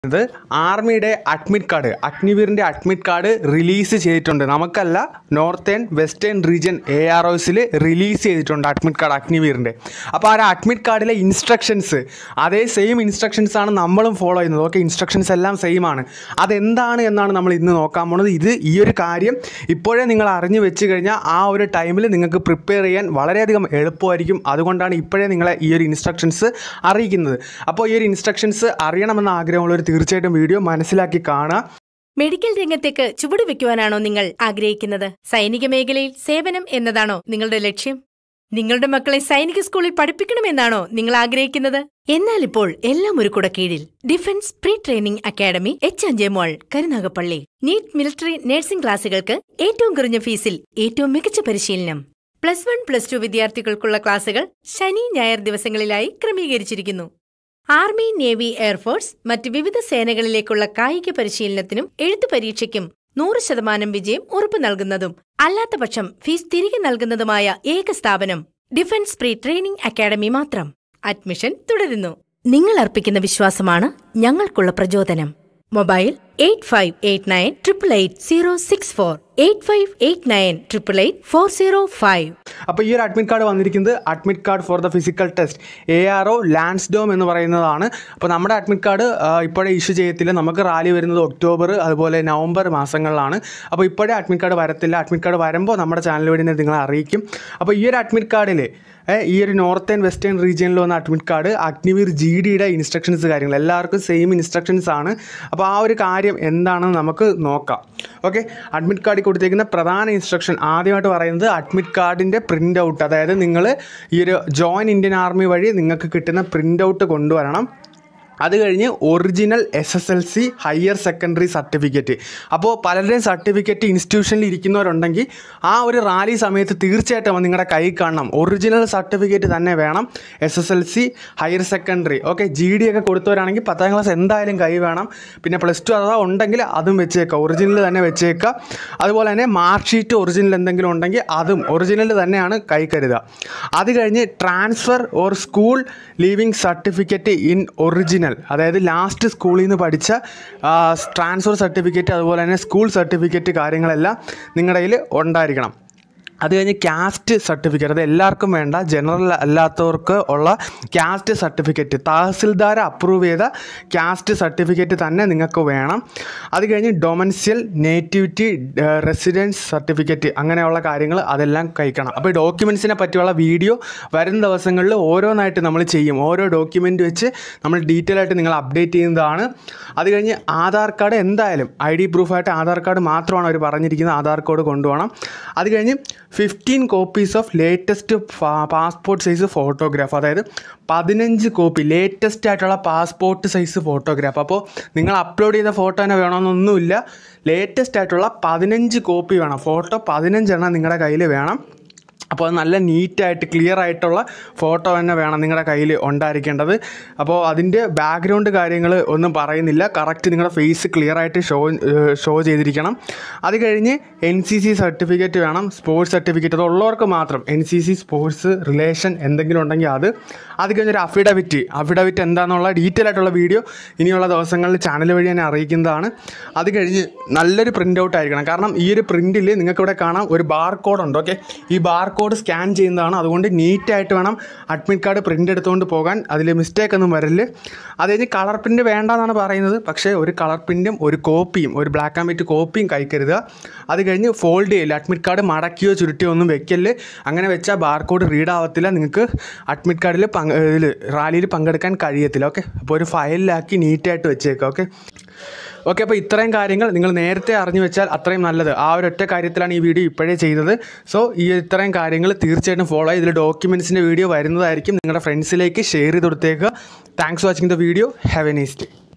ഇത് ആർമിയുടെ admit card അഗ്നിവീറിൻ്റെ അഡ്മിറ്റ് കാർഡ് റിലീസ് ചെയ്തിട്ടുണ്ട് നമുക്കല്ല northern western region A R ഒസിൽ റിലീസ് ചെയ്തിട്ടുണ്ട് അഡ്മിറ്റ് കാർഡ് അഗ്നിവീറിൻ്റെ അപ്പോൾ ആ അഡ്മിറ്റ് കാർഡിലെ ഇൻസ്ട്രക്ഷൻസ് അതേ സെയിം ഇൻസ്ട്രക്ഷൻസ് ആണ് നമ്മളും ഫോളോ ചെയ്യുന്നത് ഓക്കെ ഇൻസ്ട്രക്ഷൻസ് എല്ലാം സെയിം ആണ് അതെന്താണ് എന്നാണ് നമ്മൾ ഇന്ന് നോക്കാൻ പോണത് ഇത് ഈ ഒരു കാര്യം ഇപ്പോഴേ നിങ്ങൾ അറിഞ്ഞു വെച്ച് കഴിഞ്ഞാൽ ആ ഒരു ടൈമിൽ നിങ്ങൾക്ക് പ്രിപ്പയർ ചെയ്യാൻ വളരെയധികം എളുപ്പമായിരിക്കും അതുകൊണ്ടാണ് ഇപ്പോഴേ നിങ്ങളെ ഈ ഒരു ഇൻസ്ട്രക്ഷൻസ് അറിയിക്കുന്നത് അപ്പോൾ ഈ ഒരു ഇൻസ്ട്രക്ഷൻസ് അറിയണമെന്ന ആഗ്രഹമുള്ളവർ തീർച്ചയായിട്ടും വീഡിയോ മനസ്സിലാക്കി കാണുക മെഡിക്കൽ രംഗത്തേക്ക് ചുവടുവെക്കുവാനാണോ നിങ്ങൾ ആഗ്രഹിക്കുന്നത് സൈനിക മേഖലയിൽ സേവനം എന്നതാണോ നിങ്ങളുടെ ലക്ഷ്യം നിങ്ങളുടെ മക്കളെ സൈനിക സ്കൂളിൽ പഠിപ്പിക്കണമെന്നാണോ നിങ്ങൾ ആഗ്രഹിക്കുന്നത് എന്നാൽ ഇപ്പോൾ എല്ലാം ഒരു കുട കീഴിൽ defence pre training academy H അഞ്ചേ മോൾ കരുനാഗപ്പള്ളി നീറ്റ് മിലിറ്ററി നഴ്സിംഗ് ക്ലാസുകൾക്ക് ഏറ്റവും കുറഞ്ഞ ഫീസിൽ ഏറ്റവും മികച്ച പരിശീലനം പ്ലസ് വൺ പ്ലസ് ടു വിദ്യാർത്ഥികൾക്കുള്ള ക്ലാസുകൾ ശനി ഞായർ ദിവസങ്ങളിലായി ക്രമീകരിച്ചിരിക്കുന്നു ആർമി നേവി എയർഫോഴ്സ് മറ്റ് വിവിധ സേനകളിലേക്കുള്ള കായിക പരിശീലനത്തിനും എഴുത്തു പരീക്ഷയ്ക്കും നൂറ് ശതമാനം വിജയം ഉറപ്പു നൽകുന്നതും അല്ലാത്തപക്ഷം ഫീസ് തിരികെ നൽകുന്നതുമായ ഏക സ്ഥാപനം ഡിഫൻസ് പ്രീ ട്രെയിനിംഗ് അക്കാദമി മാത്രം അഡ്മിഷൻ തുടരുന്നു നിങ്ങൾ അർപ്പിക്കുന്ന വിശ്വാസമാണ് ഞങ്ങൾക്കുള്ള പ്രചോദനം mobile eight five eight nine triple eight zero six four eight five eight nine triple eight four zero five അപ്പോൾ ഈ ഒരു അഡ്മിറ്റ് കാർഡ് വന്നിരിക്കുന്നത് admit card for the physical test A R O Lansdowne എന്ന് പറയുന്നതാണ് അപ്പോൾ നമ്മുടെ അഡ്മിറ്റ് കാർഡ് ഇപ്പോഴേ issue ചെയ്യത്തില്ല നമുക്ക് റാലി വരുന്നത് ഒക്ടോബർ അതുപോലെ നവംബർ മാസങ്ങളിലാണ് അപ്പോൾ ഇപ്പോഴേ അഡ്മിറ്റ് കാർഡ് വരത്തില്ല അഡ്മിറ്റ് കാർഡ് വരുമ്പോൾ നമ്മുടെ ചാനൽ വഴി ഞാൻ നിങ്ങളെ അറിയിക്കും അപ്പോൾ ഈ ഒരു അഡ്മിറ്റ് കാർഡിൽ ഈ ഒരു നോർത്ത് ആൻഡ് വെസ്റ്റേൺ റീജിയനിൽ വന്ന അഡ്മിറ്റ് കാർഡ് അഗ്നിവീർ ജി ഡിയുടെ ഇൻസ്ട്രക്ഷൻസ് കാര്യങ്ങൾ എല്ലാവർക്കും സെയിം ഇൻസ്ട്രക്ഷൻസ് ആണ് അപ്പോൾ ആ ഒരു കാര്യം എന്താണെന്ന് നമുക്ക് നോക്കാം ഓക്കെ അഡ്മിറ്റ് കാർഡിൽ കൊടുത്തേക്കുന്ന പ്രധാന ഇൻസ്ട്രക്ഷൻ ആദ്യമായിട്ട് പറയുന്നത് അഡ്മിറ്റ് കാർഡിൻ്റെ പ്രിൻ്റ് ഔട്ട് അതായത് നിങ്ങൾ ഈ ഒരു ജോയിൻ ഇന്ത്യൻ ആർമി വഴി നിങ്ങൾക്ക് കിട്ടുന്ന പ്രിൻ്റ് ഔട്ട് കൊണ്ടുവരണം അത് കഴിഞ്ഞ് original S S L C higher secondary certificate അപ്പോൾ പലരുടെയും സർട്ടിഫിക്കറ്റ് ഇൻസ്റ്റിറ്റ്യൂഷനിൽ ഇരിക്കുന്നവരുണ്ടെങ്കിൽ ആ ഒരു റാലി സമയത്ത് തീർച്ചയായിട്ടും അത് നിങ്ങളുടെ കൈ കാണണം ഒറിജിനൽ സർട്ടിഫിക്കറ്റ് തന്നെ വേണം S S L C higher secondary ഓക്കെ ജി ഡി ഒക്കെ കൊടുത്തവരാണെങ്കിൽ പത്താം ക്ലാസ് എന്തായാലും കൈ വേണം പിന്നെ പ്ലസ് ടു അഥവാ ഉണ്ടെങ്കിൽ അതും വെച്ചേക്കുക ഒറിജിനൽ തന്നെ വെച്ചേക്കുക അതുപോലെ തന്നെ മാർക്ക് ഷീറ്റ് ഒറിജിനൽ എന്തെങ്കിലും ഉണ്ടെങ്കിൽ അതും ഒറിജിനൽ തന്നെയാണ് കൈ കരുതുക അത് കഴിഞ്ഞ് transfer or school leaving certificate in original അതായത് ലാസ്റ്റ് സ്കൂളിൽ നിന്ന് പഠിച്ച ട്രാൻസ്ഫർ സർട്ടിഫിക്കറ്റ് അതുപോലെ തന്നെ സ്കൂൾ സർട്ടിഫിക്കറ്റ് കാര്യങ്ങളെല്ലാം നിങ്ങളുടെ കയ്യിൽ ഉണ്ടായിരിക്കണം അത് കഴിഞ്ഞ് കാസ്റ്റ് സർട്ടിഫിക്കറ്റ് അത് എല്ലാവർക്കും വേണ്ട ജനറൽ അല്ലാത്തവർക്ക് ഉള്ള കാസ്റ്റ് സർട്ടിഫിക്കറ്റ് തഹസിൽദാർ അപ്രൂവ് ചെയ്ത കാസ്റ്റ് സർട്ടിഫിക്കറ്റ് തന്നെ നിങ്ങൾക്ക് വേണം അത് കഴിഞ്ഞ് ഡൊമൻഷ്യൽ നേറ്റിവിറ്റി റെസിഡൻസ് സർട്ടിഫിക്കറ്റ് അങ്ങനെയുള്ള കാര്യങ്ങൾ അതെല്ലാം കഴിക്കണം അപ്പോൾ ഈ ഡോക്യുമെൻസിനെ പറ്റിയുള്ള വീഡിയോ വരും ദിവസങ്ങളിൽ ഓരോന്നായിട്ട് നമ്മൾ ചെയ്യും ഓരോ ഡോക്യുമെൻ്റ് വെച്ച് നമ്മൾ ഡീറ്റെയിൽ ആയിട്ട് നിങ്ങൾ അപ്ഡേറ്റ് ചെയ്യുന്നതാണ് അത് കഴിഞ്ഞ് ആധാർ കാർഡ് എന്തായാലും ഐ ഡി പ്രൂഫായിട്ട് ആധാർ കാർഡ് മാത്രമാണ് അവർ പറഞ്ഞിരിക്കുന്നത് ആധാർ കാർഡ് കൊണ്ടുപോകണം അത് കഴിഞ്ഞ് fifteen copies of latest passport size photograph അതായത് പതിനഞ്ച് കോപ്പി ലേറ്റസ്റ്റ് ആയിട്ടുള്ള പാസ്പോർട്ട് സൈസ് ഫോട്ടോഗ്രാഫ് അപ്പോൾ നിങ്ങൾ അപ്ലോഡ് ചെയ്ത ഫോട്ടോ തന്നെ വേണമെന്നൊന്നുമില്ല ലേറ്റസ്റ്റ് ആയിട്ടുള്ള പതിനഞ്ച് കോപ്പി വേണം ഫോട്ടോ പതിനഞ്ചെണ്ണം നിങ്ങളുടെ കയ്യിൽ വേണം അപ്പോൾ അത് നല്ല നീറ്റായിട്ട് ക്ലിയർ ആയിട്ടുള്ള ഫോട്ടോ തന്നെ വേണം നിങ്ങളുടെ കയ്യിൽ ഉണ്ടായിരിക്കേണ്ടത് അപ്പോൾ അതിൻ്റെ ബാക്ക്ഗ്രൗണ്ട് കാര്യങ്ങൾ ഒന്നും പറയുന്നില്ല കറക്റ്റ് നിങ്ങളുടെ ഫേസ് ക്ലിയർ ആയിട്ട് ഷോ ഷോ ചെയ്തിരിക്കണം അത് കഴിഞ്ഞ് എൻ സി സി സർട്ടിഫിക്കറ്റ് വേണം സ്പോർട്സ് സർട്ടിഫിക്കറ്റ് അത് ഉള്ളവർക്ക് മാത്രം N C C sports relation എന്തെങ്കിലും ഉണ്ടെങ്കിൽ അത് അത് കഴിഞ്ഞൊരു അഫിഡവിറ്റ് അഫിഡവിറ്റ് എന്താണെന്നുള്ള ഡീറ്റെയിൽ ആയിട്ടുള്ള വീഡിയോ ഇനിയുള്ള ദിവസങ്ങളിൽ ചാനൽ വഴി ഞാൻ അറിയിക്കുന്നതാണ് അത് കഴിഞ്ഞ് നല്ലൊരു പ്രിൻ്റ് ഔട്ട് ആയിരിക്കണം കാരണം ഈ ഒരു പ്രിൻറ്റിൽ നിങ്ങൾക്കിവിടെ കാണാം ഒരു ബാർ കോഡ് ഉണ്ട് ഓക്കെ ഈ ബാർ കോഡ് സ്കാൻ ചെയ്യുന്നതാണ് അതുകൊണ്ട് നീറ്റായിട്ട് വേണം അഡ്മിറ്റ് കാർഡ് പ്രിൻ്റ് എടുത്തുകൊണ്ട് പോകാൻ അതിൽ മിസ്റ്റേക്ക് ഒന്നും വരില്ല അത് കഴിഞ്ഞ് കളർ പ്രിൻ്റ് വേണ്ടെന്നാണ് പറയുന്നത് പക്ഷേ ഒരു കളർ പ്രിൻറ്റും ഒരു കോപ്പിയും ഒരു ബ്ലാക്ക് ആൻഡ് വൈറ്റ് കോപ്പിയും കൈക്കരുതുക അത് കഴിഞ്ഞ് ഫോൾഡ് ചെയ്യില്ല അഡ്മിറ്റ് കാർഡ് മടക്കിയോ ചുരുട്ടിയോ ഒന്നും വെക്കല് അങ്ങനെ വെച്ചാൽ ബാർ കോഡ് റീഡ് ആവത്തില്ല നിങ്ങൾക്ക് അഡ്മിറ്റ് കാർഡിൽ പങ്ക് ഇതിൽ റാലിയിൽ പങ്കെടുക്കാൻ കഴിയത്തില്ല ഓക്കെ അപ്പോൾ ഒരു ഫയലിലാക്കി നീറ്റായിട്ട് വെച്ചേക്കുക ഓക്കെ ഓക്കെ അപ്പോൾ ഇത്രയും കാര്യങ്ങൾ നിങ്ങൾ നേരത്തെ അറിഞ്ഞു വെച്ചാൽ അത്രയും നല്ലത് ആ ഒരു ഒറ്റ കാര്യത്തിലാണ് ഈ വീഡിയോ ഇപ്പോഴേ ചെയ്തത് സോ ഈ ഇത്രയും കാര്യങ്ങൾ തീർച്ചയായിട്ടും ഫോളോ ചെയ്ത് ഇതിൽ ഡോക്യുമെൻറ്റ്സിൻ്റെ വീഡിയോ വരുന്നതായിരിക്കും നിങ്ങളുടെ ഫ്രണ്ട്സിലേക്ക് ഷെയർ ചെയ്ത് കൊടുത്തേക്കുക thanks watching the video have a nice day